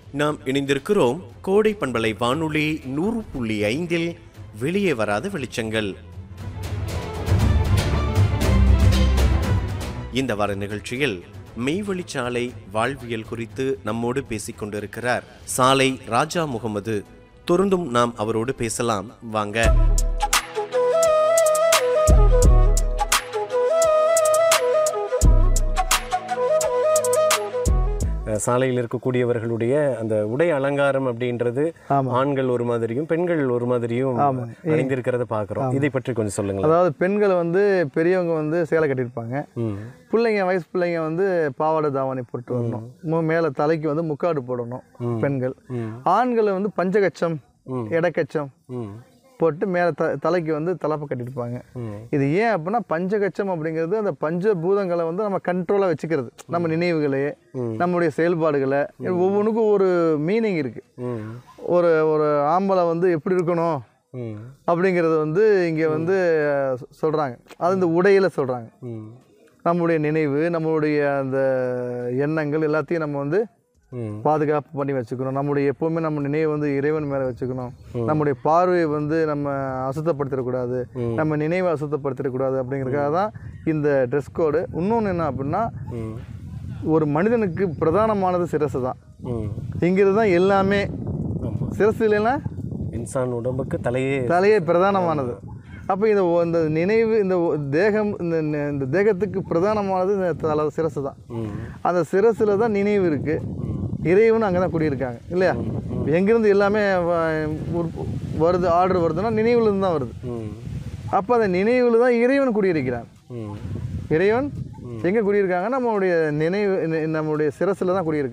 நாம் இணைந்திருக்கிறோம் கோடை பண்பலை வானொலி நூறு புள்ளி ஐந்தில் வெளியே வராத வெளிச்சங்கள் இந்த வார நிகழ்ச்சியில் மெய்வழிச்சாலை வாழ்வியல் குறித்து நம்மோடு பேசிக் கொண்டிருக்கிறார் சாலை ராஜா முகமது தொடர்ந்தும் நாம் அவரோடு பேசலாம் வாங்க சாலையில் இருக்கக்கூடியவர்களுடைய அந்த உடை அலங்காரம் அப்படின்றது ஆண்கள் ஒரு மாதிரியும் பெண்கள் ஒரு மாதிரியும் அணிந்திருக்கிறத பார்க்குறோம் இதை பற்றி கொஞ்சம் சொல்லுங்களேன் அதாவது பெண்கள் வந்து பெரியவங்க வந்து சேலை கட்டியிருப்பாங்க ம் பிள்ளைங்க வயசு பிள்ளைங்க வந்து பாவாடை தாவணி போட்டு வரணும் மு- மேலே தலைக்கு வந்து முக்காடு போடணும் பெண்கள் ஆண்கள் வந்து பஞ்சகச்சம் எடக்கச்சம் ம் போட்டு மேலே த தலைக்கு வந்து தலப்பை கட்டியிருப்பாங்க ம் இது ஏன் அப்படின்னா பஞ்சகச்சம் அப்படிங்கிறது அந்த பஞ்சபூதங்களை வந்து நம்ம கண்ட்ரோலாக வச்சுக்கிறது நம்ம நினைவுகளே நம்முடைய செயல்பாடுகளை ஒவ்வொன்றுக்கும் ஒரு மீனிங் இருக்குது ம் ஒரு ஒரு ஆம்பளை வந்து எப்படி இருக்கணும் ம் அப்படிங்கிறது வந்து இங்கே வந்து சொல்கிறாங்க அது இந்த உடையில் சொல்கிறாங்க ம் நம்முடைய நினைவு நம்மளுடைய அந்த எண்ணங்கள் எல்லாத்தையும் நம்ம வந்து ம் பாதுகாப்பு பண்ணி வச்சுக்கணும் நம்முடைய எப்போவுமே நம்ம நினைவு வந்து இறைவன் மேலே வச்சுக்கணும் நம்முடைய பார்வையை வந்து நம்ம அசுத்தப்படுத்திடக்கூடாது நம்ம நினைவை அசுத்தப்படுத்திடக்கூடாது அப்படிங்கிறதுக்காக தான் இந்த ட்ரெஸ் கோடு இன்னொன்று என்ன அப்படின்னா ம் ஒரு மனிதனுக்கு பிரதானமானது சிரசு தான் ம் இங்கிறது தான் எல்லாமே ஆமாம் சிரசு இல்லைன்னா இன்சான் உடம்புக்கு தலையே தலையே பிரதானமானது அப்போ இந்த ஒ- இந்த நினைவு இந்த ஒ- தேகம் இந்த ந- இந்த தேகத்துக்கு பிரதானமானது இந்த தலை சிரசு தான் ம் அந்த சிரசில் தான் நினைவு இருக்குது இறைவன் அங்கே தான் குடியிருக்காங்க இல்லையா இப்ப எங்கிருந்து எல்லாமே வ- உற்ப- வருது ஆர்டர் வருதுன்னா நினைவுலேருந்து தான் வருது ம் அப்போ அந்த நினைவில் தான் இறைவன் குடியிருக்கிறான் ம் இறைவன் எங்கே குடியிருக்காங்க நம்மளுடைய நினைவு ந- நம்மளுடைய சிரசில் தான் குடியிருக்கு